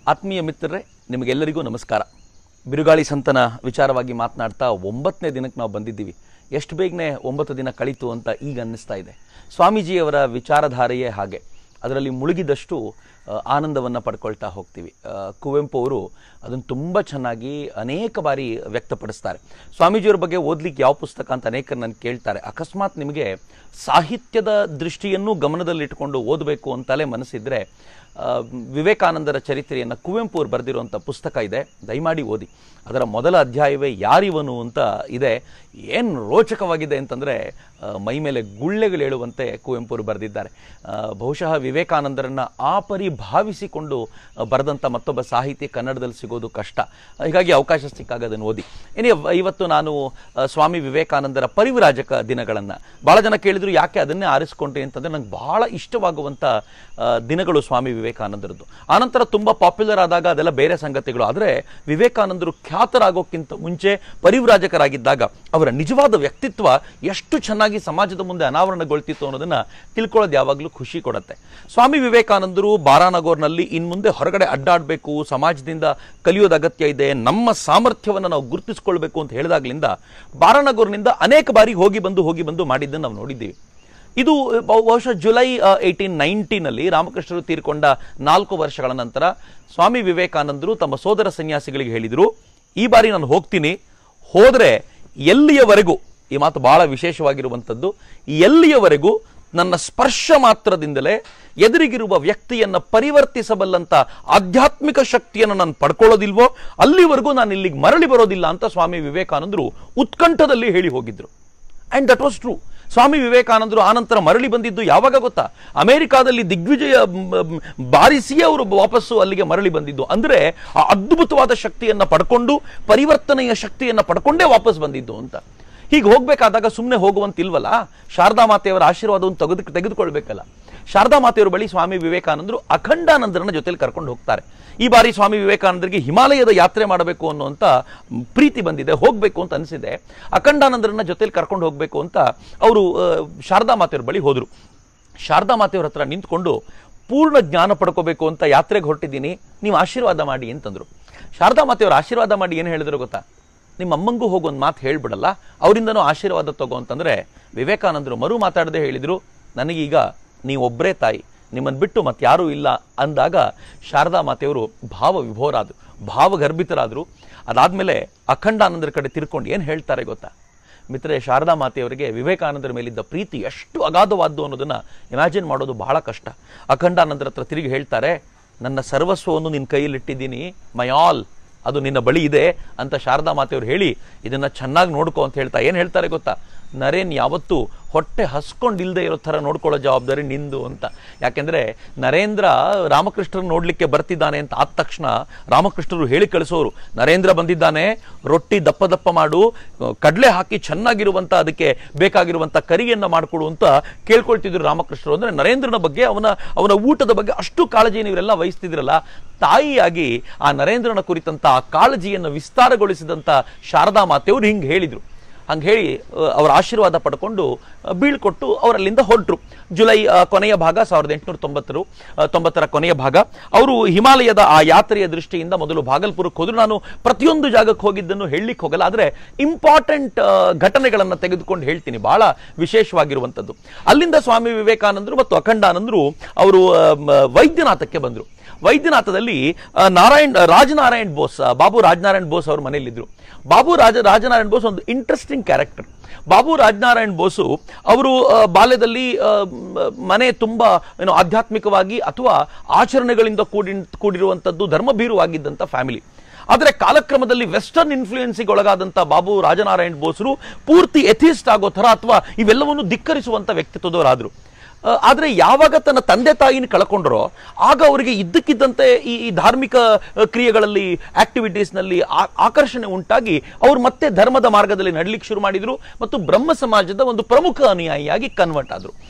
ಆತ್ಮೀಯ ಮಿತ್ರರೇ ನಿಮಗೆಲ್ಲರಿಗೂ ನಮಸ್ಕಾರ ಬಿರುಗಾಳಿ ಸಂತನ ವಿಚಾರವಾಗಿ ಮಾತನಾಡ್ತಾ ಒಂಬತ್ತನೇ ದಿನಕ್ಕೆ ನಾವು ಬಂದಿದ್ದೀವಿ ಎಷ್ಟು ಬೇಗನೆ ಒಂಬತ್ತು ದಿನ ಕಳೀತು ಅಂತ ಈಗ ಅನ್ನಿಸ್ತಾ ಇದೆ ಸ್ವಾಮೀಜಿಯವರ ವಿಚಾರಧಾರೆಯೇ ಹಾಗೆ ಅದರಲ್ಲಿ ಮುಳುಗಿದಷ್ಟು ಆನಂದವನ್ನು ಪಡ್ಕೊಳ್ತಾ ಹೋಗ್ತೀವಿ ಆ, ಕುವೆಂಪು ಅವರು ಅದನ್ನು ತುಂಬ ಚೆನ್ನಾಗಿ ಅನೇಕ ಬಾರಿ ವ್ಯಕ್ತಪಡಿಸ್ತಾರೆ ಸ್ವಾಮೀಜಿಯವ್ರ ಬಗ್ಗೆ ಓದ್ಲಿಕ್ಕೆ ಯಾವ ಪುಸ್ತಕ ಅಂತ ಅನೇಕರು ನನ್ನ ಕೇಳ್ತಾರೆ ಅಕಸ್ಮಾತ್ ನಿಮಗೆ ಸಾಹಿತ್ಯದ ದೃಷ್ಟಿಯನ್ನು ಗಮನದಲ್ಲಿಟ್ಟುಕೊಂಡು ಓದಬೇಕು ಅಂತಲೇ ಮನಸ್ಸಿದ್ರೆ ಆ, ವಿವೇಕಾನಂದರ ಚರಿತ್ರೆಯನ್ನು ಕುವೆಂಪು ಅವರು ಬರೆದಿರುವಂಥ ಪುಸ್ತಕ ಇದೆ ದಯಮಾಡಿ ಓದಿ ಅದರ ಮೊದಲ ಅಧ್ಯಾಯವೇ ಯಾರಿವನು ಅಂತ ಇದೆ ಏನು ರೋಚಕವಾಗಿದೆ ಅಂತಂದರೆ ಮೈ ಮೇಲೆ ಗುಳ್ಳೆಗಳು ಹೇಳುವಂತೆ ಕುವೆಂಪು ಅವರು ಬರೆದಿದ್ದಾರೆ ಆ, ಬಹುಶಃ ವಿವೇಕಾನಂದರನ್ನು ಆ ಪರಿ ಭಾವಿಸಿಕೊಂಡು ಬರೆದಂಥ ಮತ್ತೊಬ್ಬ ಸಾಹಿತಿ ಕನ್ನಡದಲ್ಲಿ ಸಿಗೋದು ಕಷ್ಟ ಹೀಗಾಗಿ ಅವಕಾಶ ಸಿಕ್ಕಾಗ ಅದನ್ನು ಓದಿ ಇನಿ ಇವತ್ತು ನಾನು ಆ, ಸ್ವಾಮಿ ವಿವೇಕಾನಂದರ ಪರಿವಿರಾಜಕ ದಿನಗಳನ್ನು ಭಾಳ ಜನ ಕೇಳಿದ್ರು ಯಾಕೆ ಅದನ್ನೇ ಆರಿಸ್ಕೊಂಡ್ರಿ ಅಂತಂದರೆ ನಂಗೆ ಭಾಳ ಇಷ್ಟವಾಗುವಂಥ ಆ, ದಿನಗಳು ಸ್ವಾಮಿ ವಿವೇಕಾನಂದರದ್ದು ಆನಂತರ ತುಂಬ ಪಾಪ್ಯುಲರ್ ಆದಾಗ ಅದೆಲ್ಲ ಬೇರೆ ಸಂಗತಿಗಳು ಆದರೆ ವಿವೇಕಾನಂದರು ಖ್ಯಾತರಾಗೋಕ್ಕಿಂತ ಮುಂಚೆ ಪರಿವ್ರಾಜಕರಾಗಿದ್ದಾಗ ಅವರ ನಿಜವಾದ ವ್ಯಕ್ತಿತ್ವ ಎಷ್ಟು ಚೆನ್ನಾಗಿ ಸಮಾಜದ ಮುಂದೆ ಅನಾವರಣಗೊಳ್ತಿತ್ತು ಅನ್ನೋದನ್ನ ತಿಳ್ಕೊಳ್ಳೋದು ಯಾವಾಗಲೂ ಖುಷಿ ಕೊಡುತ್ತೆ ಸ್ವಾಮಿ ವಿವೇಕಾನಂದರು ಬಾರಾನಗರ್ನಲ್ಲಿ ಇನ್ನು ಮುಂದೆ ಹೊರಗಡೆ ಅಡ್ಡಾಡಬೇಕು ಸಮಾಜದಿಂದ ಕಲಿಯೋದು ಅಗತ್ಯ ಇದೆ ನಮ್ಮ ಸಾಮರ್ಥ್ಯವನ್ನು ನಾವು ಗುರುತಿಸ್ಕೊಳ್ಬೇಕು ಅಂತ ಹೇಳಿದಾಗ್ಲಿಂದ ಬಾರಾನಗರ್ನಿಂದ ಅನೇಕ ಬಾರಿ ಹೋಗಿ ಬಂದು ಹೋಗಿ ಬಂದು ಮಾಡಿದ್ದನ್ನು ನಾವು ನೋಡಿದ್ದೀವಿ ಇದು ಬಹು- ಬಹುಶಃ ಜುಲೈ ಏಯ್ಟೀನ್ ನೈನ್ಟೀನಲ್ಲಿ ರಾಮಕೃಷ್ಣರು ತೀರ್ಕೊಂಡ ನಾಲ್ಕು ವರ್ಷಗಳ ನಂತರ ಸ್ವಾಮಿ ವಿವೇಕಾನಂದರು ತಮ್ಮ ಸೋದರ ಸನ್ಯಾಸಿಗಳಿಗೆ ಹೇಳಿದರು ಈ ಬಾರಿ ನಾನು ಹೋಗ್ತೀನಿ ಹೋದರೆ ಎಲ್ಲಿಯವರೆಗೂ ಈ ಮಾತು ಬಹಳ ವಿಶೇಷವಾಗಿರುವಂಥದ್ದು ಎಲ್ಲಿಯವರೆಗೂ ನನ್ನ ಸ್ಪರ್ಶ ಮಾತ್ರದಿಂದಲೇ ಎದುರಿಗಿರುವ ವ್ಯಕ್ತಿಯನ್ನು ಪರಿವರ್ತಿಸಬಲ್ಲಂತ ಆಧ್ಯಾತ್ಮಿಕ ಶಕ್ತಿಯನ್ನು ನಾನು ಪಡ್ಕೊಳ್ಳೋದಿಲ್ವೋ ಅಲ್ಲಿವರೆಗೂ ನಾನು ಇಲ್ಲಿಗೆ ಮರಳಿ ಬರೋದಿಲ್ಲ ಅಂತ ಸ್ವಾಮಿ ವಿವೇಕಾನಂದರು ಉತ್ಕಂಠದಲ್ಲಿ ಹೇಳಿ ಹೋಗಿದ್ರು and that was true Swami ವಿವೇಕಾನಂದರು ಆನಂತರ ಮರಳಿ ಬಂದಿದ್ದು ಯಾವಾಗ ಗೊತ್ತಾ ಅಮೆರಿಕಾದಲ್ಲಿ ದಿಗ್ವಿಜಯ ಮ್, ಮ್, ಬಾರಿಸಿಯೇ ಅವರು ವಾಪಸ್ಸು ಅಲ್ಲಿಗೆ ಮರಳಿ ಬಂದಿದ್ದು ಅಂದ್ರೆ ಆ ಅದ್ಭುತವಾದ ಶಕ್ತಿಯನ್ನ ಪಡ್ಕೊಂಡು ಪರಿವರ್ತನೆಯ ಶಕ್ತಿಯನ್ನ ಪಡ್ಕೊಂಡೇ ವಾಪಸ್ ಬಂದಿದ್ದು ಅಂತ ಹೀಗೆ ಹೋಗ್ಬೇಕಾದಾಗ ಸುಮ್ಮನೆ ಹೋಗುವಂತಿಲ್ವಲ್ಲ ಶಾರದಾ ಮಾತೆಯವರ ಆಶೀರ್ವಾದವನ್ನು ತೆಗೆದು ತೆಗೆದುಕೊಳ್ಬೇಕಲ್ಲ ಶಾರದಾ ಮಾತೆಯವರ ಬಳಿ ಸ್ವಾಮಿ ವಿವೇಕಾನಂದರು ಅಖಂಡಾನಂದರನ್ನ ಜೊತೆಲಿ ಕರ್ಕೊಂಡು ಹೋಗ್ತಾರೆ ಈ ಬಾರಿ ಸ್ವಾಮಿ ವಿವೇಕಾನಂದರಿಗೆ ಹಿಮಾಲಯದ ಯಾತ್ರೆ ಮಾಡಬೇಕು ಅನ್ನುವಂಥ ಪ್ರೀತಿ ಬಂದಿದೆ ಹೋಗಬೇಕು ಅಂತ ಅನಿಸಿದೆ ಅಖಂಡಾನಂದರನ್ನ ಜೊತೆಲಿ ಕರ್ಕೊಂಡು ಹೋಗಬೇಕು ಅಂತ ಅವರು ಶಾರದಾ ಮಾತೆಯವ್ರ ಬಳಿ ಹೋದರು ಶಾರದಾ ಮಾತೆಯವ್ರ ಹತ್ರ ನಿಂತ್ಕೊಂಡು ಪೂರ್ಣ ಜ್ಞಾನ ಪಡ್ಕೋಬೇಕು ಅಂತ ಯಾತ್ರೆಗೆ ಹೊರಟಿದ್ದೀನಿ ನೀವು ಆಶೀರ್ವಾದ ಮಾಡಿ ಅಂತಂದ್ರು ಶಾರದಾ ಮಾತೆಯವ್ರ ಆಶೀರ್ವಾದ ಮಾಡಿ ಏನು ಹೇಳಿದ್ರು ಗೊತ್ತಾ ನಿಮ್ಮ ಅಮ್ಮಂಗೂ ಹೋಗಿ ಒಂದು ಮಾತು ಹೇಳ್ಬಿಡಲ್ಲ ಅವರಿಂದನೂ ಆಶೀರ್ವಾದ ತಗೋ ಅಂತಂದ್ರೆ ವಿವೇಕಾನಂದರು ಮರು ಮಾತಾಡದೆ ಹೇಳಿದ್ರು ನನಗೀಗ ನೀವೊಬ್ಬರೇ ತಾಯಿ ನಿಮ್ಮನ್ನು ಬಿಟ್ಟು ಮತ್ತೆ ಯಾರೂ ಇಲ್ಲ ಅಂದಾಗ ಶಾರದಾ ಮಾತೆಯವರು ಭಾವ ವಿಭೋರಾದರು ಭಾವಗರ್ಭಿತರಾದರು ಅದಾದ್ಮೇಲೆ ಅಖಂಡಾನಂದರ ಕಡೆ ತಿರ್ಕೊಂಡು ಏನು ಹೇಳ್ತಾರೆ ಗೊತ್ತಾ ಮಿತ್ರೇ ಶಾರದಾ ಮಾತೆಯವರಿಗೆ ವಿವೇಕಾನಂದರ ಮೇಲಿದ್ದ ಪ್ರೀತಿ ಎಷ್ಟು ಅಗಾಧವಾದ್ದು ಅನ್ನೋದನ್ನ ಇಮ್ಯಾಜಿನ್ ಮಾಡೋದು ಬಹಳ ಕಷ್ಟ ಅಖಂಡಾನಂದರ ಹತ್ರ ತಿರುಗಿ ಹೇಳ್ತಾರೆ ನನ್ನ ಸರ್ವಸ್ವವನ್ನು ನಿನ್ನ ಕೈಯಲ್ಲಿಟ್ಟಿದ್ದೀನಿ ಮೈ ಆಲ್ ಅದು ನಿನ್ನ ಬಳಿ ಇದೆ ಅಂತ ಶಾರದಾ ಮಾತೆಯವರು ಹೇಳಿ ಇದನ್ನ ಚೆನ್ನಾಗಿ ನೋಡ್ಕೋ ಅಂತ ಹೇಳ್ತಾ ಏನು ಹೇಳ್ತಾರೆ ಗೊತ್ತಾ ನರೇನ್ ಯಾವತ್ತೂ ಹೊಟ್ಟೆ ಹಸ್ಕೊಂಡಿಲ್ದೇ ಇರೋ ಥರ ನೋಡ್ಕೊಳ್ಳೋ ಜವಾಬ್ದಾರಿ ನಿಂದು ಅಂತ ಯಾಕೆಂದ್ರೆ ನರೇಂದ್ರ ರಾಮಕೃಷ್ಣರು ನೋಡ್ಲಿಕ್ಕೆ ಬರ್ತಿದ್ದಾನೆ ಅಂತ ಆದ ತಕ್ಷಣ ರಾಮಕೃಷ್ಣರು ಹೇಳಿ ಕಳಿಸೋರು ನರೇಂದ್ರ ಬಂದಿದ್ದಾನೆ ರೊಟ್ಟಿ ದಪ್ಪ ದಪ್ಪ ಮಾಡು ಕಡಲೆ ಹಾಕಿ ಚೆನ್ನಾಗಿರುವಂತ ಅದಕ್ಕೆ ಬೇಕಾಗಿರುವಂತ ಕರಿಯನ್ನ ಮಾಡಿಕೊಡು ಅಂತ ಕೇಳ್ಕೊಳ್ತಿದ್ರು ರಾಮಕೃಷ್ಣರು ಅಂದ್ರೆ ನರೇಂದ್ರನ ಬಗ್ಗೆ ಅವನ ಅವನ ಊಟದ ಬಗ್ಗೆ ಅಷ್ಟು ಕಾಳಜಿ ನೀವೆಲ್ಲ ವಹಿಸ್ತಿದ್ರಲ್ಲ ತಾಯಿಯಾಗಿ ಆ ನರೇಂದ್ರನ ಕುರಿತಂತ ಆ ಕಾಳಜಿಯನ್ನು ವಿಸ್ತಾರಗೊಳಿಸಿದಂತ ಶಾರದಾ ಮಾತೆಯವರು ಹಿಂಗೆ ಹೇಳಿದ್ರು ಹಂಗೆ ಹೇಳಿ ಆ, ಅವರ ಆಶೀರ್ವಾದ ಪಡ್ಕೊಂಡು ಆ, ಬೀಳ್ಕೊಟ್ಟು ಅವರಲ್ಲಿಂದ ಹೊರಟರು ಜುಲೈ ಆ, ಕೊನೆಯ ಭಾಗ ಸಾವಿರದ ಎಂಟುನೂರ ತೊಂಬತ್ತರು ಆ, ತೊಂಬತ್ತರ ಕೊನೆಯ ಭಾಗ ಅವರು ಹಿಮಾಲಯದ ಆ ಯಾತ್ರೆಯ ದೃಷ್ಟಿಯಿಂದ ಮೊದಲು ಭಾಗಲ್ಪುರಕ್ಕೆ ಹೋದ್ರು ನಾನು ಪ್ರತಿಯೊಂದು ಜಾಗಕ್ಕೆ ಹೋಗಿದ್ದನ್ನು ಹೇಳಲಿಕ್ಕೆ ಹೋಗಲ್ಲ ಆದರೆ ಇಂಪಾರ್ಟೆಂಟ್ ಘಟನೆಗಳನ್ನು ತೆಗೆದುಕೊಂಡು ಹೇಳ್ತೀನಿ ಬಹಳ ವಿಶೇಷವಾಗಿರುವಂಥದ್ದು ಅಲ್ಲಿಂದ ಸ್ವಾಮಿ ವಿವೇಕಾನಂದರು ಮತ್ತು ಅಖಂಡಾನಂದರು ಅವರು ಆ, ಮ, ವೈದ್ಯನಾಥಕ್ಕೆ ಬಂದರು ವೈದ್ಯನಾಥದಲ್ಲಿ ಆ, ನಾರಾಯಣ್ ರಾಜನಾರಾಯಣ್ ಬೋಸ್ ಆ, ಬಾಬು ರಾಜನಾರಾಯಣ್ ಬೋಸ್ ಅವ್ರ ಮನೆಯಲ್ಲಿದ್ದರು ಬಾಬು ರಾಜ ರಾಜನಾರಾಯಣ್ ಬೋಸ್ ಒಂದು ಇಂಟ್ರೆಸ್ಟಿಂಗ್ ಕ್ಯಾರೆಕ್ಟರ್ ಬಾಬು ರಾಜನಾರಾಯಣ್ ಬೋಸು ಅವರು ಆ, ಬಾಲ್ಯದಲ್ಲಿ ಆ, ಮ- ಮನೆ ತುಂಬಾ ಏನು ಆಧ್ಯಾತ್ಮಿಕವಾಗಿ ಅಥವಾ ಆಚರಣೆಗಳಿಂದ ಕೂಡಿ ಕೂಡಿರುವಂಥದ್ದು ಧರ್ಮಭೀರುವಾಗಿದ್ದಂಥ ಫ್ಯಾಮಿಲಿ ಆದರೆ ಕಾಲಕ್ರಮದಲ್ಲಿ ವೆಸ್ಟರ್ನ್ ಇನ್ಫ್ಲೂಯೆನ್ಸಿಗೆ ಒಳಗಾದಂಥ ಬಾಬು ರಾಜನಾರಾಯಣ್ ಬೋಸರು ಪೂರ್ತಿ ಎಥಿಸ್ಟ್ ಆಗೋ ಥರ ಅಥವಾ ಇವೆಲ್ಲವನ್ನು ಧಿಕ್ಕರಿಸುವಂಥ ವ್ಯಕ್ತಿತ್ವದವರಾದರು ಆ, ಆದ್ರೆ ಯಾವಾಗ ತನ್ನ ತಂದೆ ತಾಯಿನ ಕಳ್ಕೊಂಡ್ರೋ ಆಗ ಅವರಿಗೆ ಇದ್ದಕ್ಕಿದ್ದಂತೆ ಈ ಈ ಧಾರ್ಮಿಕ ಆ, ಕ್ರಿಯೆಗಳಲ್ಲಿ ಆಕ್ಟಿವಿಟೀಸ್ನಲ್ಲಿ ಆ- ಆಕರ್ಷಣೆ ಉಂಟಾಗಿ ಅವರು ಮತ್ತೆ ಧರ್ಮದ ಮಾರ್ಗದಲ್ಲಿ ನಡಲಿಕ್ಕೆ ಶುರು ಮಾಡಿದ್ರು ಮತ್ತು ಬ್ರಹ್ಮ ಸಮಾಜದ ಒಂದು ಪ್ರಮುಖ ಅನುಯಾಯಿಯಾಗಿ ಕನ್ವರ್ಟ್ ಆದರು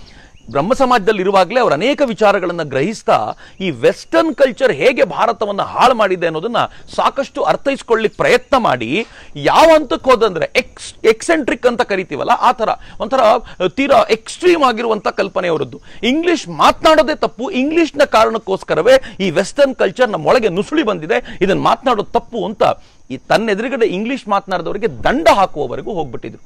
ಬ್ರಹ್ಮ ಸಮಾಜದಲ್ಲಿ ಇರುವಾಗಲೇ ಅವರು ಅನೇಕ ವಿಚಾರಗಳನ್ನು ಗ್ರಹಿಸ್ತಾ ಈ ವೆಸ್ಟರ್ನ್ ಕಲ್ಚರ್ ಹೇಗೆ ಭಾರತವನ್ನು ಹಾಳು ಮಾಡಿದೆ ಅನ್ನೋದನ್ನ ಸಾಕಷ್ಟು ಅರ್ಥೈಸ್ಕೊಳ್ಳಿಕ್ಕೆ ಪ್ರಯತ್ನ ಮಾಡಿ ಯಾವ ಹಂತಕ್ಕೆ ಹೋದಂದ್ರೆ ಎಕ್ಸ್ ಎಕ್ಸೆಂಟ್ರಿಕ್ ಅಂತ ಕರಿತೀವಲ್ಲ ಆ ಥರ ಒಂಥರ ತೀರಾ ಎಕ್ಸ್ಟ್ರೀಮ್ ಆಗಿರುವಂಥ ಕಲ್ಪನೆ ಅವರದ್ದು ಇಂಗ್ಲಿಷ್ ಮಾತನಾಡೋದೇ ತಪ್ಪು ಇಂಗ್ಲಿಷ್ನ ಕಾರಣಕ್ಕೋಸ್ಕರವೇ ಈ ವೆಸ್ಟರ್ನ್ ಕಲ್ಚರ್ ನಮ್ಮೊಳಗೆ ನುಸುಳಿ ಬಂದಿದೆ ಇದನ್ನು ಮಾತನಾಡೋದು ತಪ್ಪು ಅಂತ ಈ ತನ್ನ ಎದುರುಗಡೆ ಇಂಗ್ಲಿಷ್ ಮಾತನಾಡಿದವರಿಗೆ ದಂಡ ಹಾಕುವವರೆಗೂ ಹೋಗ್ಬಿಟ್ಟಿದ್ರು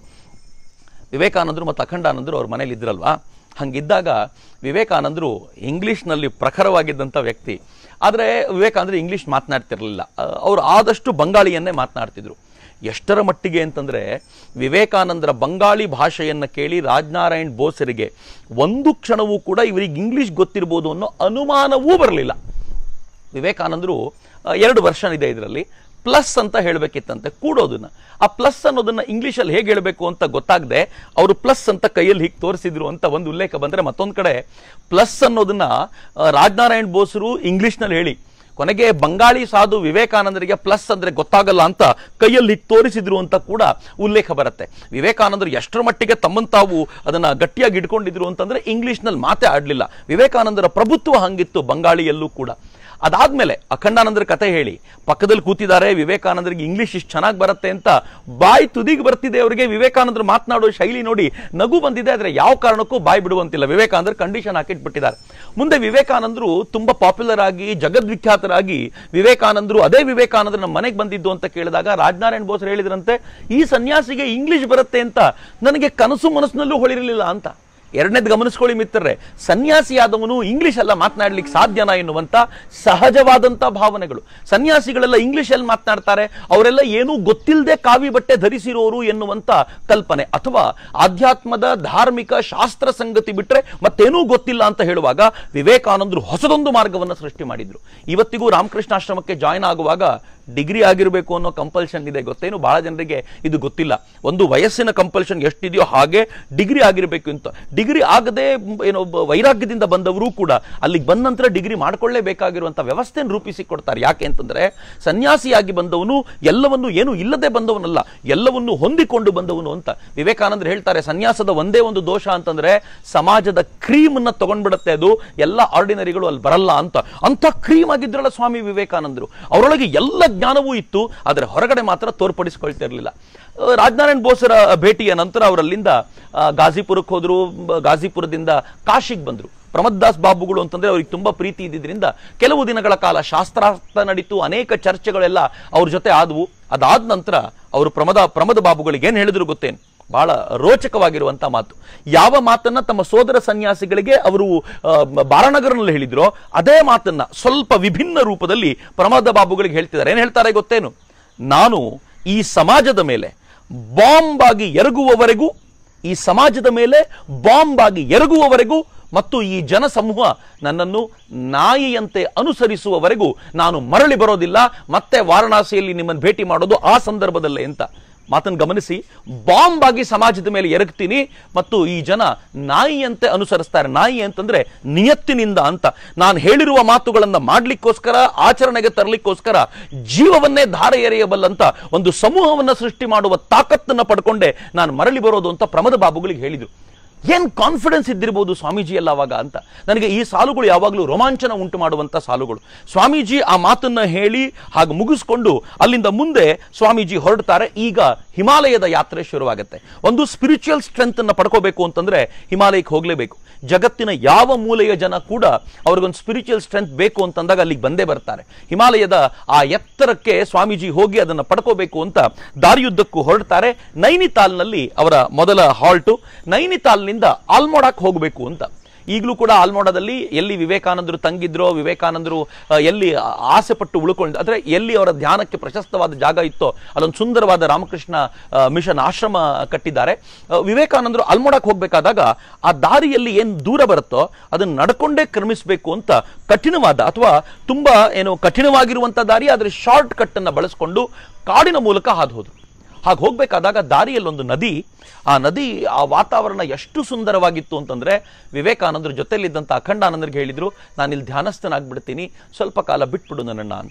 ವಿವೇಕಾನಂದರು ಮತ್ತು ಅಖಂಡಾನಂದರು ಅವ್ರ ಮನೇಲಿ ಇದ್ರಲ್ವಾ ಹಂಗಿದ್ದಾಗ ವಿವೇಕಾನಂದರು ಇಂಗ್ಲಿಷ್ನಲ್ಲಿ ಪ್ರಖರವಾಗಿದ್ದಂಥ ವ್ಯಕ್ತಿ ಆದರೆ ವಿವೇಕಾನಂದರು ಇಂಗ್ಲಿಷ್ ಮಾತನಾಡ್ತಿರಲಿಲ್ಲ ಅವರು ಆದಷ್ಟು ಬಂಗಾಳಿಯನ್ನೇ ಮಾತನಾಡ್ತಿದ್ರು ಎಷ್ಟರ ಮಟ್ಟಿಗೆ ಅಂತಂದರೆ ವಿವೇಕಾನಂದರ ಬಂಗಾಳಿ ಭಾಷೆಯನ್ನು ಕೇಳಿ ರಾಜನಾರಾಯಣ್ ಬೋಸರಿಗೆ ಒಂದು ಕ್ಷಣವೂ ಕೂಡ ಇವರಿಗೆ ಇಂಗ್ಲಿಷ್ ಗೊತ್ತಿರ್ಬೋದು ಅನ್ನೋ ಅನುಮಾನವೂ ಬರಲಿಲ್ಲ ವಿವೇಕಾನಂದರು ಆ, ಎರಡು ವರ್ಷ ಇದೆ ಇದರಲ್ಲಿ ಪ್ಲಸ್ ಅಂತ ಹೇಳಬೇಕಿತ್ತಂತೆ ಕೂಡೋದನ್ನ ಆ ಪ್ಲಸ್ ಅನ್ನೋದನ್ನ ಇಂಗ್ಲೀಷಲ್ಲಿ ಹೇಗೆ ಹೇಳಬೇಕು ಅಂತ ಗೊತ್ತಾಗದೆ ಅವರು ಪ್ಲಸ್ ಅಂತ ಕೈಯಲ್ಲಿ ಹೀಗೆ ತೋರಿಸಿದ್ರು ಅಂತ ಒಂದು ಉಲ್ಲೇಖ ಬಂದರೆ ಮತ್ತೊಂದು ಕಡೆ ಪ್ಲಸ್ ಅನ್ನೋದನ್ನ ಆ, ರಾಜನಾರಾಯಣ್ ಬೋಸರು ಇಂಗ್ಲೀಷ್ನಲ್ಲಿ ಹೇಳಿ ಕೊನೆಗೆ ಬಂಗಾಳಿ ಸಾಧು ವಿವೇಕಾನಂದರಿಗೆ ಪ್ಲಸ್ ಅಂದ್ರೆ ಗೊತ್ತಾಗಲ್ಲ ಅಂತ ಕೈಯಲ್ಲಿ ಹೀಗೆ ತೋರಿಸಿದ್ರು ಅಂತ ಕೂಡ ಉಲ್ಲೇಖ ಬರುತ್ತೆ ವಿವೇಕಾನಂದರು ಎಷ್ಟರ ಮಟ್ಟಿಗೆ ತಮ್ಮನ್ನು ತಾವು ಅದನ್ನ ಗಟ್ಟಿಯಾಗಿ ಇಟ್ಕೊಂಡಿದ್ರು ಅಂತಂದ್ರೆ ಇಂಗ್ಲಿಷ್ನಲ್ಲಿ ಮಾತೇ ಆಡ್ಲಿಲ್ಲ ವಿವೇಕಾನಂದರ ಪ್ರಭುತ್ವ ಹಂಗಿತ್ತು ಬಂಗಾಳಿಯಲ್ಲೂ ಕೂಡ ಅದಾದ್ಮೇಲೆ ಅಖಂಡಾನಂದರ ಕತೆ ಹೇಳಿ ಪಕ್ಕದಲ್ಲಿ ಕೂತಿದ್ದಾರೆ ವಿವೇಕಾನಂದರಿಗೆ ಇಂಗ್ಲಿಷ್ ಇಷ್ಟು ಚೆನ್ನಾಗಿ ಬರುತ್ತೆ ಅಂತ ಬಾಯಿ ತುದಿಗೆ ಬರ್ತಿದೆ ಅವರಿಗೆ ವಿವೇಕಾನಂದರು ಮಾತನಾಡೋ ಶೈಲಿ ನೋಡಿ ನಗು ಬಂದಿದೆ ಆದರೆ ಯಾವ ಕಾರಣಕ್ಕೂ ಬಾಯಿ ಬಿಡುವಂತಿಲ್ಲ ವಿವೇಕಾನಂದರು ಕಂಡೀಷನ್ ಹಾಕಿಟ್ಬಿಟ್ಟಿದ್ದಾರೆ ಮುಂದೆ ವಿವೇಕಾನಂದರು ತುಂಬಾ ಪಾಪ್ಯುಲರ್ ಆಗಿ ಜಗದ್ವಿಖ್ಯಾತರಾಗಿ ವಿವೇಕಾನಂದರು ಅದೇ ವಿವೇಕಾನಂದರು ನಮ್ಮ ಮನೆಗೆ ಬಂದಿದ್ದು ಅಂತ ಕೇಳಿದಾಗ ರಾಜನಾರಾಯಣ್ ಬೋಸರು ಹೇಳಿದ್ರಂತೆ ಈ ಸನ್ಯಾಸಿಗೆ ಇಂಗ್ಲಿಷ್ ಬರುತ್ತೆ ಅಂತ ನನಗೆ ಕನಸು ಮನಸ್ಸಿನಲ್ಲೂ ಹೊಳಿರಲಿಲ್ಲ ಅಂತ ಎರಡನೇದು ಗಮನಿಸ್ಕೊಳ್ಳಿ ಮಿತ್ರರೇ ಸನ್ಯಾಸಿಯಾದವನು ಇಂಗ್ಲಿಷ್ ಎಲ್ಲ ಮಾತನಾಡ್ಲಿಕ್ಕೆ ಸಾಧ್ಯನಾ ಎನ್ನುವಂತ ಸಹಜವಾದಂತ ಭಾವನೆಗಳು ಸನ್ಯಾಸಿಗಳೆಲ್ಲ ಇಂಗ್ಲಿಷ್ ಅಲ್ಲಿ ಮಾತನಾಡ್ತಾರೆ ಅವರೆಲ್ಲ ಏನೂ ಗೊತ್ತಿಲ್ಲದೆ ಕಾವಿ ಬಟ್ಟೆ ಧರಿಸಿರೋರು ಎನ್ನುವಂತ ಕಲ್ಪನೆ ಅಥವಾ ಆಧ್ಯಾತ್ಮದ ಧಾರ್ಮಿಕ ಶಾಸ್ತ್ರ ಸಂಗತಿ ಬಿಟ್ರೆ ಮತ್ತೇನೂ ಗೊತ್ತಿಲ್ಲ ಅಂತ ಹೇಳುವಾಗ ವಿವೇಕಾನಂದರು ಹೊಸದೊಂದು ಮಾರ್ಗವನ್ನು ಸೃಷ್ಟಿ ಮಾಡಿದ್ರು ಇವತ್ತಿಗೂ ರಾಮಕೃಷ್ಣಾಶ್ರಮಕ್ಕೆ ಜಾಯ್ನ್ ಆಗುವಾಗ ಡಿಗ್ರಿ ಆಗಿರಬೇಕು ಅನ್ನೋ ಕಂಪಲ್ಷನ್ ಇದೆ ಗೊತ್ತೇನು ಬಹಳ ಜನರಿಗೆ ಇದು ಗೊತ್ತಿಲ್ಲ ಒಂದು ವಯಸ್ಸಿನ ಕಂಪಲ್ಷನ್ ಎಷ್ಟಿದೆಯೋ ಹಾಗೆ ಡಿಗ್ರಿ ಆಗಿರಬೇಕು ಅಂತ ಡಿಗ್ರಿ ಆಗದೆ ಮ್, ಏನೋ ಒಬ್ಬ ವೈರಾಗ್ಯದಿಂದ ಬಂದವರು ಕೂಡ ಅಲ್ಲಿಗೆ ಬಂದ ನಂತರ ಡಿಗ್ರಿ ಮಾಡ್ಕೊಳ್ಳೇಬೇಕಾಗಿರುವಂತ ವ್ಯವಸ್ಥೆಯನ್ನು ರೂಪಿಸಿ ಕೊಡ್ತಾರೆ ಯಾಕೆ ಅಂತಂದ್ರೆ ಸನ್ಯಾಸಿಯಾಗಿ ಬಂದವನು ಎಲ್ಲವನ್ನು ಏನು ಇಲ್ಲದೆ ಬಂದವನಲ್ಲ ಎಲ್ಲವನ್ನು ಹೊಂದಿಕೊಂಡು ಬಂದವನು ಅಂತ ವಿವೇಕಾನಂದರು ಹೇಳ್ತಾರೆ ಸನ್ಯಾಸದ ಒಂದೇ ಒಂದು ದೋಷ ಅಂತಂದ್ರೆ ಸಮಾಜದ ಕ್ರೀಮ್ ಅನ್ನ ತಗೊಂಡ್ಬಿಡುತ್ತೆ ಅದು ಎಲ್ಲ ಆರ್ಡಿನರಿಗಳು ಅಲ್ಲಿ ಬರಲ್ಲ ಅಂತ ಅಂತ ಕ್ರೀಮ್ ಆಗಿದ್ರಲ್ಲ ಸ್ವಾಮಿ ವಿವೇಕಾನಂದರು ಅವರೊಳಗೆ ಎಲ್ಲ ಜ್ಞಾನವೂ ಇತ್ತು ಆದರೆ ಹೊರಗಡೆ ಮಾತ್ರ ತೋರ್ಪಡಿಸ್ಕೊಳ್ತಿರ್ಲಿಲ್ಲ ಆ, ರಾಜನಾರಾಯಣ್ ಬೋಸರ ಭೇಟಿಯ ನಂತರ ಅವರಲ್ಲಿಂದ ಆ, ಗಾಜಿಪುರಕ್ಕೆ ಹೋದ್ರು ಬ- ಗಾಜಿಪುರದಿಂದ ಕಾಶಿಗೆ ಬಂದ್ರು ಪ್ರಮದ್ದಾಸ್ ಬಾಬುಗಳು ಅಂತಂದ್ರೆ ಅವ್ರಿಗೆ ತುಂಬಾ ಪ್ರೀತಿ ಇದ್ದಿದ್ರಿಂದ ಕೆಲವು ದಿನಗಳ ಕಾಲ ಶಾಸ್ತ್ರಾರ್ಥ ನಡೀತು ಅನೇಕ ಚರ್ಚೆಗಳೆಲ್ಲ ಅವ್ರ ಜೊತೆ ಆದವು ಅದಾದ ನಂತರ ಅವರು ಪ್ರಮದ ಪ್ರಮದ ಬಾಬುಗಳಿಗೆ ಏನ್ ಹೇಳಿದ್ರು ಗೊತ್ತೇನು ಬಹಳ ರೋಚಕವಾಗಿರುವಂತ ಮಾತು ಯಾವ ಮಾತನ್ನ ತಮ್ಮ ಸೋದರ ಸನ್ಯಾಸಿಗಳಿಗೆ ಅವರು ಆ, ಬಾರಾನಗರನಲ್ಲಿ ಹೇಳಿದ್ರೋ ಅದೇ ಮಾತನ್ನ ಸ್ವಲ್ಪ ವಿಭಿನ್ನ ರೂಪದಲ್ಲಿ ಪ್ರಮದ ಬಾಬುಗಳಿಗೆ ಹೇಳ್ತಿದ್ದಾರೆ ಏನ್ ಹೇಳ್ತಾರೆ ಗೊತ್ತೇನು ನಾನು ಈ ಸಮಾಜದ ಮೇಲೆ ಬಾಂಬ್ ಆಗಿ ಎರಗುವವರೆಗೂ ಈ ಸಮಾಜದ ಮೇಲೆ ಬಾಂಬ್ ಆಗಿ ಎರಗುವವರೆಗೂ ಮತ್ತು ಈ ಜನಸಮೂಹ ನನ್ನನ್ನು ನಾಯಿಯಂತೆ ಅನುಸರಿಸುವವರೆಗೂ ನಾನು ಮರಳಿ ಬರೋದಿಲ್ಲ ಮತ್ತೆ ವಾರಣಾಸಿಯಲ್ಲಿ ನಿಮ್ಮನ್ನು ಭೇಟಿ ಮಾಡೋದು ಆ ಸಂದರ್ಭದಲ್ಲೇ ಅಂತ ಮಾತನ್ನು ಗಮನಿಸಿ ಬಾಂಬ್ ಆಗಿ ಸಮಾಜದ ಮೇಲೆ ಎರಗ್ತೀನಿ ಮತ್ತು ಈ ಜನ ನಾಯಿಯಂತೆ ಅನುಸರಿಸ್ತಾರೆ ನಾಯಿ ಅಂತಂದ್ರೆ ನಿಯತ್ತಿನಿಂದ ಅಂತ ನಾನು ಹೇಳಿರುವ ಮಾತುಗಳನ್ನ ಮಾಡ್ಲಿಕ್ಕೋಸ್ಕರ ಆಚರಣೆಗೆ ತರಲಿಕ್ಕೋಸ್ಕರ ಜೀವವನ್ನೇ ಧಾರೆ ಎರೆಯಬಲ್ಲಂತ ಒಂದು ಸಮೂಹವನ್ನ ಸೃಷ್ಟಿ ಮಾಡುವ ತಾಕತ್ತನ್ನ ಪಡ್ಕೊಂಡೆ ನಾನು ಮರಳಿ ಬರೋದು ಅಂತ ಪ್ರಮದ ಬಾಬುಗಳಿಗೆ ಹೇಳಿದ್ರು ಏನ್ ಕಾನ್ಫಿಡೆನ್ಸ್ ಇದ್ದಿರ್ಬೋದು ಸ್ವಾಮೀಜಿ ಎಲ್ಲ ಅವಾಗ ಅಂತ ನನಗೆ ಈ ಸಾಲುಗಳು ಯಾವಾಗಲೂ ರೋಮಾಂಚನ ಉಂಟು ಮಾಡುವಂತ ಸಾಲುಗಳು ಸ್ವಾಮೀಜಿ ಆ ಮಾತನ್ನ ಹೇಳಿ ಹಾಗೆ ಮುಗಿಸ್ಕೊಂಡು ಅಲ್ಲಿಂದ ಮುಂದೆ ಸ್ವಾಮೀಜಿ ಹೊರಡ್ತಾರೆ ಈಗ ಹಿಮಾಲಯದ ಯಾತ್ರೆ ಶುರುವಾಗುತ್ತೆ ಒಂದು ಸ್ಪಿರಿಚುವಲ್ ಸ್ಟ್ರೆಂತ್ ಅನ್ನ ಪಡ್ಕೋಬೇಕು ಅಂತಂದ್ರೆ ಹಿಮಾಲಯಕ್ಕೆ ಹೋಗ್ಲೇಬೇಕು ಜಗತ್ತಿನ ಯಾವ ಮೂಲೆಯ ಜನ ಕೂಡ ಅವ್ರಿಗೊಂದು ಸ್ಪಿರಿಚುವಲ್ ಸ್ಟ್ರೆಂತ್ ಬೇಕು ಅಂತಂದಾಗ ಅಲ್ಲಿಗೆ ಬಂದೇ ಬರ್ತಾರೆ ಹಿಮಾಲಯದ ಆ ಎತ್ತರಕ್ಕೆ ಸ್ವಾಮೀಜಿ ಹೋಗಿ ಅದನ್ನು ಪಡ್ಕೋಬೇಕು ಅಂತ ದಾರಿಯುದ್ದಕ್ಕೂ ಹೊರಡ್ತಾರೆ ನೈನಿತಾಲ್ನಲ್ಲಿ ಅವರ ಮೊದಲ ಹಾಲ್ಟು ನೈನಿತಾಲ್ನಿಂದ ಆಲ್ಮೋಡಾಕ್ ಹೋಗಬೇಕು ಅಂತ ಈಗಲೂ ಕೂಡ ಆಲ್ಮೋಡದಲ್ಲಿ ಎಲ್ಲಿ ವಿವೇಕಾನಂದರು ತಂಗಿದ್ರೋ ವಿವೇಕಾನಂದರು ಆ, ಎಲ್ಲಿ ಆ- ಆಸೆ ಪಟ್ಟು ಉಳ್ಕೊಂಡು ಅಂದ್ರೆ ಎಲ್ಲಿ ಅವರ ಧ್ಯಾನಕ್ಕೆ ಪ್ರಶಸ್ತವಾದ ಜಾಗ ಇತ್ತೋ ಅಲ್ಲೊಂದು ಸುಂದರವಾದ ರಾಮಕೃಷ್ಣ ಆ, ಮಿಷನ್ ಆಶ್ರಮ ಕಟ್ಟಿದ್ದಾರೆ ಆ, ವಿವೇಕಾನಂದರು ಅಲ್ಮೋಡಕ್ಕೆ ಹೋಗ್ಬೇಕಾದಾಗ ಆ ದಾರಿಯಲ್ಲಿ ಏನು ದೂರ ಬರುತ್ತೋ ಅದನ್ನ ನಡ್ಕೊಂಡೇ ಕ್ರಮಿಸಬೇಕು ಅಂತ ಕಠಿಣವಾದ ಅಥವಾ ತುಂಬಾ ಏನು ಕಠಿಣವಾಗಿರುವಂತ ದಾರಿ ಆದರೆ ಶಾರ್ಟ್ ಕಟ್ ಅನ್ನ ಬಳಸ್ಕೊಂಡು ಕಾಡಿನ ಮೂಲಕ ಹಾದು ಹೋದ್ರು ಹಾಗೆ ಹೋಗ್ಬೇಕಾದಾಗ ದಾರಿಯಲ್ಲಿ ಒಂದು ನದಿ ಆ ನದಿ ಆ ವಾತಾವರಣ ಎಷ್ಟು ಸುಂದರವಾಗಿತ್ತು ಅಂತಂದ್ರೆ ವಿವೇಕಾನಂದ್ರ ಜೊತೆಲಿದ್ದಂಥ ಅಖಂಡಾನಂದರಿಗೆ ಹೇಳಿದ್ರು ನಾನು ಇಲ್ಲಿ ಧ್ಯಾನಸ್ಥನಾಗ್ಬಿಡ್ತೀನಿ ಸ್ವಲ್ಪ ಕಾಲ ಬಿಟ್ಬಿಡು ನನ್ನನ್ನ ಅಂತ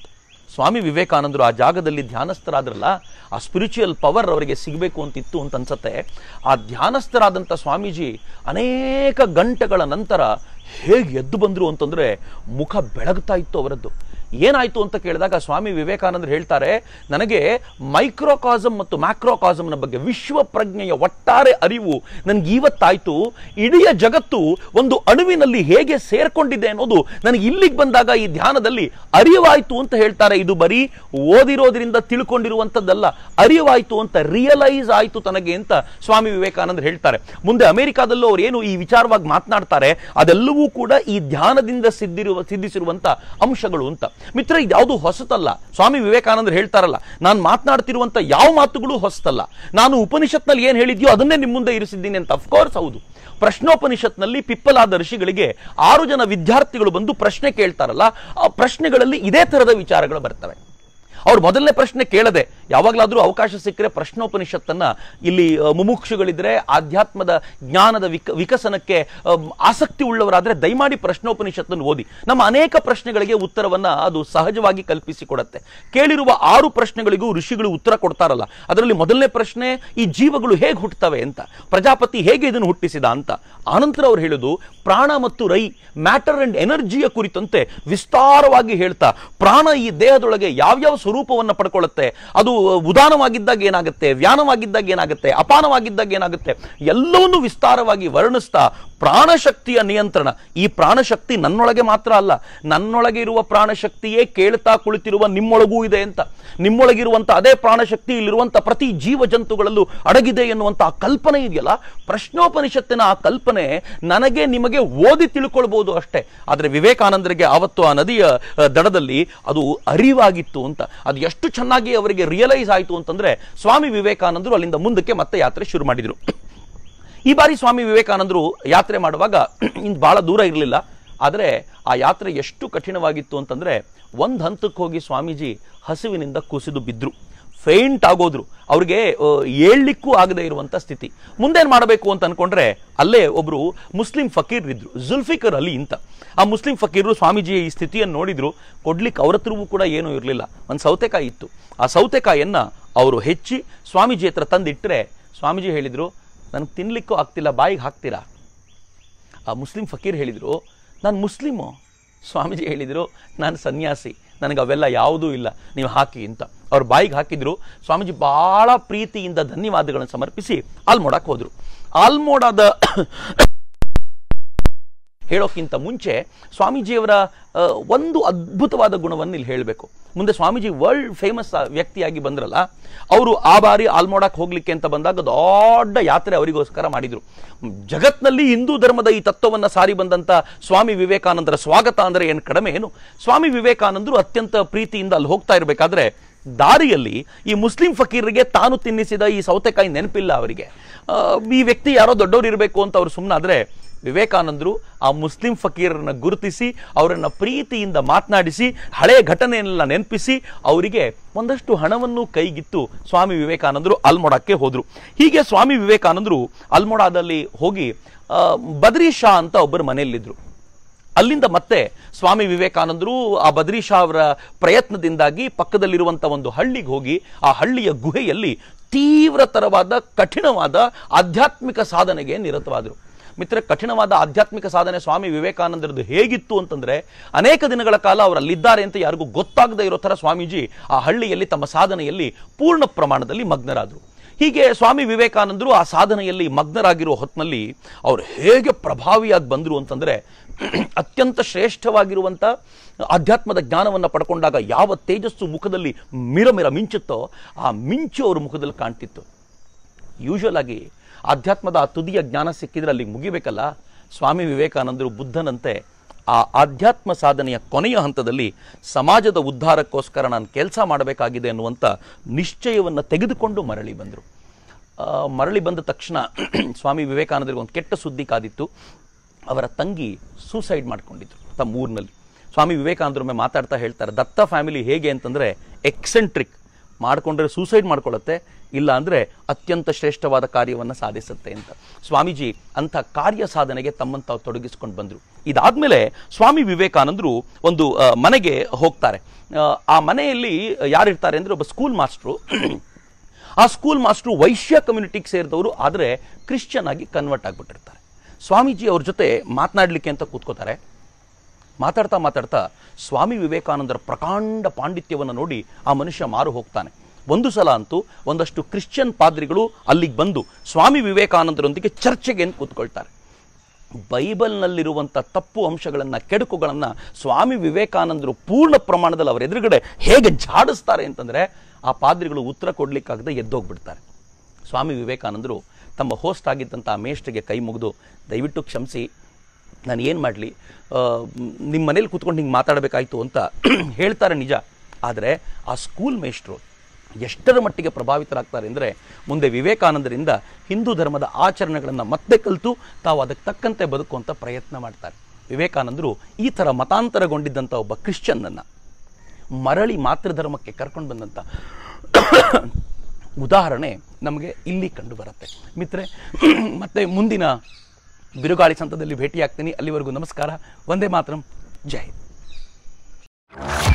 ಸ್ವಾಮಿ ವಿವೇಕಾನಂದರು ಆ ಜಾಗದಲ್ಲಿ ಧ್ಯಾನಸ್ಥರಾದ್ರಲ್ಲ ಆ ಸ್ಪಿರಿಚುವಲ್ ಪವರ್ ಅವರಿಗೆ ಸಿಗಬೇಕು ಅಂತಿತ್ತು ಅಂತ ಅನ್ಸತ್ತೆ ಆ ಧ್ಯಾನಸ್ಥರಾದಂಥ ಸ್ವಾಮೀಜಿ ಅನೇಕ ಗಂಟೆಗಳ ನಂತರ ಹೇಗೆ ಎದ್ದು ಬಂದರು ಅಂತಂದ್ರೆ ಮುಖ ಬೆಳಗ್ತಾ ಇತ್ತು ಅವರದ್ದು ಏನಾಯ್ತು ಅಂತ ಕೇಳಿದಾಗ ಸ್ವಾಮಿ ವಿವೇಕಾನಂದರು ಹೇಳ್ತಾರೆ ನನಗೆ ಮೈಕ್ರೋಕಾಸಮ್ ಮತ್ತು ಮ್ಯಾಕ್ರೋಕಾಸಮ್ನ ಬಗ್ಗೆ ವಿಶ್ವ ಪ್ರಜ್ಞೆಯ ಒಟ್ಟಾರೆ ಅರಿವು ನನಗೆ ಇವತ್ತಾಯ್ತು ಇಡೀ ಜಗತ್ತು ಒಂದು ಅಣುವಿನಲ್ಲಿ ಹೇಗೆ ಸೇರ್ಕೊಂಡಿದೆ ಅನ್ನೋದು ನನಗೆ ಇಲ್ಲಿಗೆ ಬಂದಾಗ ಈ ಧ್ಯಾನದಲ್ಲಿ ಅರಿವಾಯ್ತು ಅಂತ ಹೇಳ್ತಾರೆ ಇದು ಬರೀ ಓದಿರೋದ್ರಿಂದ ತಿಳ್ಕೊಂಡಿರುವಂಥದ್ದಲ್ಲ ಅರಿವಾಯ್ತು ಅಂತ ರಿಯಲೈಸ್ ಆಯ್ತು ತನಗೆ ಅಂತ ಸ್ವಾಮಿ ವಿವೇಕಾನಂದರು ಹೇಳ್ತಾರೆ ಮುಂದೆ ಅಮೆರಿಕಾದಲ್ಲೂ ಅವ್ರು ಏನು ಈ ವಿಚಾರವಾಗಿ ಮಾತನಾಡ್ತಾರೆ ಅದೆಲ್ಲವೂ ಕೂಡ ಈ ಧ್ಯಾನದಿಂದ ಸಿದ್ಧಿರುವ ಸಿದ್ಧಿಸಿರುವಂತ ಅಂಶಗಳು ಅಂತ ಮಿತ್ರ ಇದ್ಯಾವುದು ಹೊಸತಲ್ಲ ಸ್ವಾಮಿ ವಿವೇಕಾನಂದರು ಹೇಳ್ತಾರಲ್ಲ ನಾನು ಮಾತನಾಡ್ತಿರುವಂತ ಯಾವ ಮಾತುಗಳು ಹೊಸತಲ್ಲ ನಾನು ಉಪನಿಷತ್ನಲ್ಲಿ ಏನ್ ಹೇಳಿದ್ಯೋ ಅದನ್ನೇ ನಿಮ್ಮ ಮುಂದೆ ಇರಿಸಿದ್ದೀನಿ ಅಂತ ಅಫ್ಕೋರ್ಸ್ ಹೌದು ಪ್ರಶ್ನೋಪನಿಷತ್ನಲ್ಲಿ ಪಿಪ್ಪಲಾದ ಋಷಿಗಳಿಗೆ ಆರು ಜನ ವಿದ್ಯಾರ್ಥಿಗಳು ಬಂದು ಪ್ರಶ್ನೆ ಕೇಳ್ತಾರಲ್ಲ ಆ ಪ್ರಶ್ನೆಗಳಲ್ಲಿ ಇದೇ ತರದ ವಿಚಾರಗಳು ಬರ್ತವೆ ಅವ್ರು ಮೊದಲನೇ ಪ್ರಶ್ನೆ ಕೇಳದೆ ಯಾವಾಗಲಾದ್ರೂ ಅವಕಾಶ ಸಿಕ್ಕರೆ ಪ್ರಶ್ನೋಪನಿಷತ್ತನ್ನ ಇಲ್ಲಿ ಆ, ಮುಮುಕ್ಷುಗಳಿದ್ರೆ ಆಧ್ಯಾತ್ಮದ ಜ್ಞಾನದ ವಿಕ ವಿಕಸನಕ್ಕೆ ಅಮ್, ಆಸಕ್ತಿ ಉಳ್ಳವರಾದ್ರೆ ದಯಮಾಡಿ ಪ್ರಶ್ನೋಪನಿಷತ್ತನ್ನು ಓದಿ ನಮ್ಮ ಅನೇಕ ಪ್ರಶ್ನೆಗಳಿಗೆ ಉತ್ತರವನ್ನ ಅದು ಸಹಜವಾಗಿ ಕಲ್ಪಿಸಿಕೊಡುತ್ತೆ ಕೇಳಿರುವ ಆರು ಪ್ರಶ್ನೆಗಳಿಗೂ ಋಷಿಗಳು ಉತ್ತರ ಕೊಡ್ತಾರಲ್ಲ ಅದರಲ್ಲಿ ಮೊದಲನೇ ಪ್ರಶ್ನೆ ಈ ಜೀವಗಳು ಹೇಗೆ ಹುಟ್ಟುತ್ತವೆ ಅಂತ ಪ್ರಜಾಪತಿ ಹೇಗೆ ಇದನ್ನು ಹುಟ್ಟಿಸಿದ ಅಂತ ಆನಂತರ ಅವ್ರು ಹೇಳುದು ಪ್ರಾಣ ಮತ್ತು ರೈ ಮ್ಯಾಟರ್ ಅಂಡ್ ಎನರ್ಜಿಯ ಕುರಿತಂತೆ ವಿಸ್ತಾರವಾಗಿ ಹೇಳ್ತಾ ಪ್ರಾಣ ಈ ದೇಹದೊಳಗೆ ಯಾವ್ಯಾವ ಸ್ವರೂಪವನ್ನು ಪಡ್ಕೊಳ್ಳುತ್ತೆ ಅದು ಉದಾನವಾಗಿದ್ದಾಗ ಏನಾಗುತ್ತೆ ವ್ಯಾನವಾಗಿದ್ದಾಗ ಏನಾಗುತ್ತೆ ಅಪಾನವಾಗಿದ್ದಾಗ ಏನಾಗುತ್ತೆ ಎಲ್ಲವನ್ನೂ ವಿಸ್ತಾರವಾಗಿ ವರ್ಣಿಸ್ತಾ ಪ್ರಾಣಶಕ್ತಿಯ ನಿಯಂತ್ರಣ ಈ ಪ್ರಾಣಶಕ್ತಿ ನನ್ನೊಳಗೆ ಮಾತ್ರ ಅಲ್ಲ ನನ್ನೊಳಗೆ ಇರುವ ಪ್ರಾಣಶಕ್ತಿಯೇ ಕೇಳ್ತಾ ಕುಳಿತಿರುವ ನಿಮ್ಮೊಳಗೂ ಇದೆ ಅಂತ ನಿಮ್ಮೊಳಗಿರುವಂತ ಅದೇ ಪ್ರಾಣಶಕ್ತಿ ಇಲ್ಲಿರುವಂತ ಪ್ರತಿ ಜೀವ ಜಂತುಗಳಲ್ಲೂ ಅಡಗಿದೆ ಎನ್ನುವಂತ ಆ ಕಲ್ಪನೆ ಇದೆಯಲ್ಲ ಪ್ರಶ್ನೋಪನಿಷತ್ತಿನ ಆ ಕಲ್ಪನೆ ನನಗೆ ನಿಮಗೆ ಓದಿ ತಿಳ್ಕೊಳ್ಬಹುದು ಅಷ್ಟೇ ಆದ್ರೆ ವಿವೇಕಾನಂದರಿಗೆ ಆವತ್ತು ಆ ನದಿಯ ಆ, ದಡದಲ್ಲಿ ಅದು ಅರಿವಾಗಿತ್ತು ಅಂತ ಅದು ಎಷ್ಟು ಚೆನ್ನಾಗಿ ಅವರಿಗೆ ರಿಯಲೈಸ್ ಆಯಿತು ಅಂತಂದ್ರೆ ಸ್ವಾಮಿ ವಿವೇಕಾನಂದರು ಅಲ್ಲಿಂದ ಮುಂದಕ್ಕೆ ಮತ್ತೆ ಯಾತ್ರೆ ಶುರು ಮಾಡಿದ್ರು ಈ ಬಾರಿ ಸ್ವಾಮಿ ವಿವೇಕಾನಂದರು ಯಾತ್ರೆ ಮಾಡುವಾಗ ಇನ್ನು ಬಹಳ ದೂರ ಇರಲಿಲ್ಲ ಆದರೆ ಆ ಯಾತ್ರೆ ಎಷ್ಟು ಕಠಿಣವಾಗಿತ್ತು ಅಂತಂದ್ರೆ ಒಂದು ಹಂತಕ್ಕೆ ಹೋಗಿ ಸ್ವಾಮೀಜಿ ಹಸಿವಿನಿಂದ ಕುಸಿದು ಬಿದ್ರು ಫೇಂಟ್ ಆಗೋದ್ರು ಅವ್ರಿಗೆ ಆ, ಏಳ್ಲಿಕ್ಕೂ ಆಗದೆ ಇರುವಂತ ಸ್ಥಿತಿ ಮುಂದೇನ್ ಮಾಡಬೇಕು ಅಂತ ಅನ್ಕೊಂಡ್ರೆ ಅಲ್ಲೇ ಒಬ್ರು ಮುಸ್ಲಿಂ ಫಕೀರ್ ಇದ್ರು ಜುಲ್ಫಿಕರ್ ಅಲಿ ಅಂತ ಆ ಮುಸ್ಲಿಂ ಫಕೀರರು ಸ್ವಾಮೀಜಿಯ ಈ ಸ್ಥಿತಿಯನ್ನು ನೋಡಿದ್ರು ಕೊಡ್ಲಿಕ್ಕೆ ಅವ್ರ ಹತ್ರವೂ ಕೂಡ ಏನೂ ಇರಲಿಲ್ಲ ಒಂದು ಸೌತೆಕಾಯಿ ಇತ್ತು ಆ ಸೌತೆಕಾಯಿಯನ್ನ ಅವರು ಹೆಚ್ಚಿ ಸ್ವಾಮೀಜಿ ಹತ್ರ ತಂದಿಟ್ರೆ ಸ್ವಾಮೀಜಿ ಹೇಳಿದ್ರು ನನಗೆ ತಿನ್ಲಿಕ್ಕೂ ಆಗ್ತಿಲ್ಲ ಬಾಯಿಗೆ ಹಾಕ್ತೀರಾ ಆ ಮುಸ್ಲಿಂ ಫಕೀರ್ ಹೇಳಿದರು ನಾನು ಮುಸ್ಲಿಮು ಸ್ವಾಮೀಜಿ ಹೇಳಿದರು ನಾನು ಸನ್ಯಾಸಿ ನನಗೆ ಅವೆಲ್ಲ ಯಾವುದೂ ಇಲ್ಲ ನೀವು ಹಾಕಿ ಅಂತ ಅವ್ರ ಬಾಯಿಗೆ ಹಾಕಿದ್ರು ಸ್ವಾಮೀಜಿ ಬಹಳ ಪ್ರೀತಿಯಿಂದ ಧನ್ಯವಾದಗಳನ್ನು ಸಮರ್ಪಿಸಿ ಆಲ್ಮೋಡಕ್ಕೆ ಹೋದರು ಆಲ್ಮೋಡಾದ ಹೇಳೋಕ್ಕಿಂತ ಮುಂಚೆ ಸ್ವಾಮೀಜಿಯವರ ಆ, ಒಂದು ಅದ್ಭುತವಾದ ಗುಣವನ್ನು ಇಲ್ಲಿ ಹೇಳಬೇಕು ಮುಂದೆ ಸ್ವಾಮೀಜಿ ವರ್ಲ್ಡ್ ಫೇಮಸ್ ವ್ಯಕ್ತಿಯಾಗಿ ಬಂದ್ರಲ್ಲ ಅವರು ಆ ಬಾರಿ ಆಲ್ಮೋಡಕ್ಕೆ ಹೋಗ್ಲಿಕ್ಕೆ ಅಂತ ಬಂದಾಗ ದೊಡ್ಡ ಯಾತ್ರೆ ಅವರಿಗೋಸ್ಕರ ಮಾಡಿದ್ರು ಜಗತ್ನಲ್ಲಿ ಹಿಂದೂ ಧರ್ಮದ ಈ ತತ್ವವನ್ನ ಸಾರಿ ಬಂದಂತ ಸ್ವಾಮಿ ವಿವೇಕಾನಂದರ ಸ್ವಾಗತ ಅಂದ್ರೆ ಏನು ಕಡಿಮೆ ಏನು ಸ್ವಾಮಿ ವಿವೇಕಾನಂದರು ಅತ್ಯಂತ ಪ್ರೀತಿಯಿಂದ ಅಲ್ಲಿ ಹೋಗ್ತಾ ಇರಬೇಕಾದ್ರೆ ದಾರಿಯಲ್ಲಿ ಈ ಮುಸ್ಲಿಂ ಫಕೀರರಿಗೆ ತಾನು ತಿನ್ನಿಸಿದ ಈ ಸೌತೆಕಾಯಿ ನೆನಪಿಲ್ಲ ಅವರಿಗೆ ಆ, ಈ ವ್ಯಕ್ತಿ ಯಾರೋ ದೊಡ್ಡವರು ಇರಬೇಕು ಅಂತ ಅವ್ರು ಸುಮ್ಮನಾದ್ರೆ ವಿವೇಕಾನಂದರು ಆ ಮುಸ್ಲಿಂ ಫಕೀರರನ್ನ ಗುರುತಿಸಿ ಅವರನ್ನ ಪ್ರೀತಿಯಿಂದ ಮಾತನಾಡಿಸಿ ಹಳೆಯ ಘಟನೆಯನ್ನೆಲ್ಲ ನೆನಪಿಸಿ ಅವರಿಗೆ ಒಂದಷ್ಟು ಹಣವನ್ನು ಕೈಗಿತ್ತು ಸ್ವಾಮಿ ವಿವೇಕಾನಂದರು ಅಲ್ಮೋಡಕ್ಕೆ ಹೋದ್ರು ಹೀಗೆ ಸ್ವಾಮಿ ವಿವೇಕಾನಂದರು ಅಲ್ಮೋಡಾದಲ್ಲಿ ಹೋಗಿ ಆ, ಬದ್ರಿ ಶಾ ಅಂತ ಒಬ್ಬರ ಮನೆಯಲ್ಲಿದ್ರು ಅಲ್ಲಿಂದ ಮತ್ತೆ ಸ್ವಾಮಿ ವಿವೇಕಾನಂದರು ಆ ಬದ್ರಿ ಶಾ ಅವರ ಪ್ರಯತ್ನದಿಂದಾಗಿ ಪಕ್ಕದಲ್ಲಿರುವಂತ ಒಂದು ಹಳ್ಳಿಗೆ ಹೋಗಿ ಆ ಹಳ್ಳಿಯ ಗುಹೆಯಲ್ಲಿ ತೀವ್ರತರವಾದ ಕಠಿಣವಾದ ಆಧ್ಯಾತ್ಮಿಕ ಸಾಧನೆಗೆ ನಿರತವಾದರು ಮಿತ್ರ ಕಠಿಣವಾದ ಆಧ್ಯಾತ್ಮಿಕ ಸಾಧನೆ ಸ್ವಾಮಿ ವಿವೇಕಾನಂದರದ್ದು ಹೇಗಿತ್ತು ಅಂತಂದ್ರೆ ಅನೇಕ ದಿನಗಳ ಕಾಲ ಅವರು ಅಲ್ಲಿದ್ದಾರೆ ಅಂತ ಯಾರಿಗೂ ಗೊತ್ತಾಗದೇ ಇರೋ ತರ ಸ್ವಾಮೀಜಿ ಆ ಹಳ್ಳಿಯಲ್ಲಿ ತಮ್ಮ ಸಾಧನೆಯಲ್ಲಿ ಪೂರ್ಣ ಪ್ರಮಾಣದಲ್ಲಿ ಮಗ್ನರಾದರು ಹೀಗೆ ಸ್ವಾಮಿ ವಿವೇಕಾನಂದರು ಆ ಸಾಧನೆಯಲ್ಲಿ ಮಗ್ನರಾಗಿರೋ ಹೊತ್ತಿನಲ್ಲಿ ಅವರು ಹೇಗೆ ಪ್ರಭಾವಿಯಾಗಿ ಬಂದರು ಅಂತಂದ್ರೆ ಅತ್ಯಂತ ಶ್ರೇಷ್ಠವಾಗಿರುವಂಥ ಆಧ್ಯಾತ್ಮದ ಜ್ಞಾನವನ್ನು ಪಡ್ಕೊಂಡಾಗ ಯಾವ ತೇಜಸ್ಸು ಮುಖದಲ್ಲಿ ಮಿರಮಿರ ಮಿಂಚುತ್ತೋ ಆ ಮಿಂಚು ಅವ್ರ ಮುಖದಲ್ಲಿ ಕಾಣ್ತಿತ್ತು ಯೂಶುವಲ್ ಆಗಿ ಆಧ್ಯಾತ್ಮದ ಆ ತುದಿಯ ಜ್ಞಾನ ಸಿಕ್ಕಿದ್ರೆ ಅಲ್ಲಿಗೆ ಮುಗಿಬೇಕಲ್ಲ ಸ್ವಾಮಿ ವಿವೇಕಾನಂದರು ಬುದ್ಧನಂತೆ ಆ ಆಧ್ಯಾತ್ಮ ಸಾಧನೆಯ ಕೊನೆಯ ಹಂತದಲ್ಲಿ ಸಮಾಜದ ಉದ್ಧಾರಕ್ಕೋಸ್ಕರ ನಾನು ಕೆಲಸ ಮಾಡಬೇಕಾಗಿದೆ ಅನ್ನುವಂಥ ನಿಶ್ಚಯವನ್ನು ತೆಗೆದುಕೊಂಡು ಮರಳಿ ಬಂದರು ಆ, ಮರಳಿ ಬಂದ ತಕ್ಷಣ ಸ್ವಾಮಿ ವಿವೇಕಾನಂದರಿಗೆ ಒಂದು ಕೆಟ್ಟ ಸುದ್ದಿ ಕಾದಿತ್ತು ಅವರ ತಂಗಿ ಸೂಸೈಡ್ ಮಾಡ್ಕೊಂಡಿದ್ರು ತಮ್ಮ ಊರಿನಲ್ಲಿ ಸ್ವಾಮಿ ವಿವೇಕಾನಂದರೊಮ್ಮೆ ಮಾತಾಡ್ತಾ ಹೇಳ್ತಾರೆ ದತ್ತ ಫ್ಯಾಮಿಲಿ ಹೇಗೆ ಅಂತಂದ್ರೆ ಎಕ್ಸೆಂಟ್ರಿಕ್ ಮಾಡ್ಕೊಂಡ್ರೆ ಸೂಸೈಡ್ ಮಾಡ್ಕೊಳ್ಳುತ್ತೆ ಇಲ್ಲ ಅಂದ್ರೆ ಅತ್ಯಂತ ಶ್ರೇಷ್ಠವಾದ ಕಾರ್ಯವನ್ನು ಸಾಧಿಸುತ್ತೆ ಅಂತ ಸ್ವಾಮೀಜಿ ಅಂಥ ಕಾರ್ಯ ಸಾಧನೆಗೆ ತಮ್ಮನ್ನು ತಾವು ತೊಡಗಿಸ್ಕೊಂಡು ಬಂದರು ಇದಾದ್ಮೇಲೆ ಸ್ವಾಮಿ ವಿವೇಕಾನಂದರು ಒಂದು ಆ, ಮನೆಗೆ ಹೋಗ್ತಾರೆ ಆ, ಆ ಮನೆಯಲ್ಲಿ ಯಾರಿರ್ತಾರೆ ಅಂದ್ರೆ ಒಬ್ಬ ಸ್ಕೂಲ್ ಮಾಸ್ಟ್ರು ಆ ಸ್ಕೂಲ್ ಮಾಸ್ಟ್ರು ವೈಶ್ಯ ಕಮ್ಯುನಿಟಿಗೆ ಸೇರಿದವರು ಆದರೆ ಕ್ರಿಶ್ಚಿಯನ್ ಆಗಿ ಕನ್ವರ್ಟ್ ಆಗಿಬಿಟ್ಟಿರ್ತಾರೆ ಸ್ವಾಮೀಜಿ ಅವ್ರ ಜೊತೆ ಮಾತನಾಡಲಿಕ್ಕೆ ಅಂತ ಕೂತ್ಕೋತಾರೆ ಮಾತಾಡ್ತಾ ಮಾತಾಡ್ತಾ ಸ್ವಾಮಿ ವಿವೇಕಾನಂದರ ಪ್ರಕಾಂಡ ಪಾಂಡಿತ್ಯವನ್ನು ನೋಡಿ ಆ ಮನುಷ್ಯ ಮಾರು ಹೋಗ್ತಾನೆ ಒಂದು ಸಲ ಅಂತೂ ಒಂದಷ್ಟು ಕ್ರಿಶ್ಚಿಯನ್ ಪಾದ್ರಿಗಳು ಅಲ್ಲಿಗೆ ಬಂದು ಸ್ವಾಮಿ ವಿವೇಕಾನಂದರೊಂದಿಗೆ ಚರ್ಚೆಗೆ ಅಂತ ಕೂತ್ಕೊಳ್ತಾರೆ ಬೈಬಲ್ನಲ್ಲಿರುವಂಥ ತಪ್ಪು ಅಂಶಗಳನ್ನು ಕೆಡುಕುಗಳನ್ನು ಸ್ವಾಮಿ ವಿವೇಕಾನಂದರು ಪೂರ್ಣ ಪ್ರಮಾಣದಲ್ಲಿ ಅವರ ಎದುರುಗಡೆ ಹೇಗೆ ಜಾಡಿಸ್ತಾರೆ ಅಂತಂದರೆ ಆ ಪಾದ್ರಿಗಳು ಉತ್ತರ ಕೊಡಲಿಕ್ಕಾಗದೆ ಎದ್ದೋಗ್ಬಿಡ್ತಾರೆ ಸ್ವಾಮಿ ವಿವೇಕಾನಂದರು ತಮ್ಮ ಹೋಸ್ಟ್ ಆಗಿದ್ದಂಥ ಆ ಮೇಷ್ಟ್ರಿಗೆ ಕೈ ಮುಗಿದು ದಯವಿಟ್ಟು ಕ್ಷಮಿಸಿ ನಾನು ಏನು ಮಾಡಲಿ ನಿಮ್ಮ ಮನೇಲಿ ಕೂತ್ಕೊಂಡು ಹಿಂಗೆ ಮಾತಾಡಬೇಕಾಯ್ತು ಅಂತ ಹೇಳ್ತಾರೆ ನಿಜ ಆದರೆ ಆ ಸ್ಕೂಲ್ ಮೇಷ್ಟ್ರು ಎಷ್ಟರ ಮಟ್ಟಿಗೆ ಪ್ರಭಾವಿತರಾಗ್ತಾರೆ ಅಂದರೆ ಮುಂದೆ ವಿವೇಕಾನಂದರಿಂದ ಹಿಂದೂ ಧರ್ಮದ ಆಚರಣೆಗಳನ್ನು ಮತ್ತೆ ಕಲಿತು ತಾವು ಅದಕ್ಕೆ ತಕ್ಕಂತೆ ಬದುಕುವಂಥ ಪ್ರಯತ್ನ ಮಾಡ್ತಾರೆ ವಿವೇಕಾನಂದರು ಈ ಥರ ಮತಾಂತರಗೊಂಡಿದ್ದಂಥ ಒಬ್ಬ ಕ್ರಿಶ್ಚಿಯನ್ನನ್ನು ಮರಳಿ ಮಾತೃಧರ್ಮಕ್ಕೆ ಕರ್ಕೊಂಡು ಬಂದಂಥ ಉದಾಹರಣೆ ನಮಗೆ ಇಲ್ಲಿ ಕಂಡು ಬರುತ್ತೆ ಮಿತ್ರೆ ಮತ್ತೆ ಮುಂದಿನ ಬಿರುಗಾಳಿ ಸಂತದಲ್ಲಿ ಭೇಟಿಯಾಗ್ತೀನಿ ಅಲ್ಲಿವರೆಗೂ ನಮಸ್ಕಾರ ಒಂದೇ ಮಾತರಂ ಜೈ ಹಿಂದ್